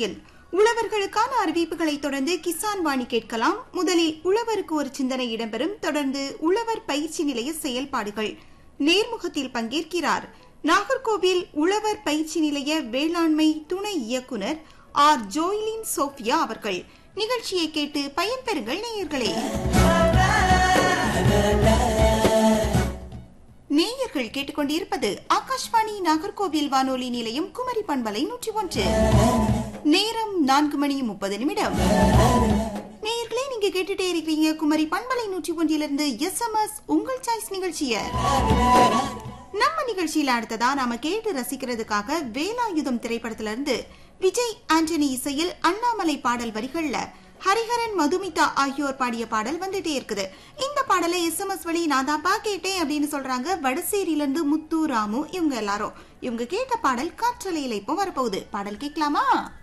நிகழ்ச்சியில் உழவர்களுக்கான அறிவிப்புகளை தொடர்ந்து கிசான் வாணி கேட்கலாம் முதலில் உழவருக்கு ஒரு சிந்தனை இடம்பெறும் தொடர்ந்து உழவர் பயிற்சி நிலைய செயல்பாடுகள் நேர்முகத்தில் பங்கேற்கிறார் நாகர்கோவில் உழவர் பயிற்சி நிலைய வேளாண்மை துணை இயக்குனர் ஆர் ஜோய்லின் சோஃபியா அவர்கள் நிகழ்ச்சியை கேட்டு பயன்பெறுங்கள் நேயர்களே நேயர்கள் கேட்டுக்கொண்டிருப்பது ஆகாஷ்வாணி நாகர்கோவில் வானொலி நிலையம் குமரி பண்பலை நூற்றி ஒன்று நேரம் நான்கு மணி முப்பது நிமிடம் நேயர்களே நீங்க கேட்டுட்டே இருக்கிறீங்க குமரி பண்பலை நூற்றி ஒன்றிலிருந்து எஸ் எம் எஸ் உங்கள் சாய்ஸ் நிகழ்ச்சிய நம்ம நிகழ்ச்சியில அடுத்ததா நாம கேட்டு ரசிக்கிறதுக்காக வேலாயுதம் திரைப்படத்துல இருந்து விஜய் ஆண்டனி இசையில் அண்ணாமலை பாடல் வரிகள்ல ஹரிஹரன் மதுமிதா ஆகியோர் பாடிய பாடல் வந்துட்டே இருக்குது இந்த பாடலை எஸ்எம்எஸ் வழி நான் தான்ப்பா கேட்டேன் அப்படின்னு சொல்றாங்க வடசேரியில இருந்து முத்து ராமு இவங்க எல்லாரும் இவங்க கேட்ட பாடல் காற்றலையில இப்போ வரப்போகுது பாடல் கேட்கலாமா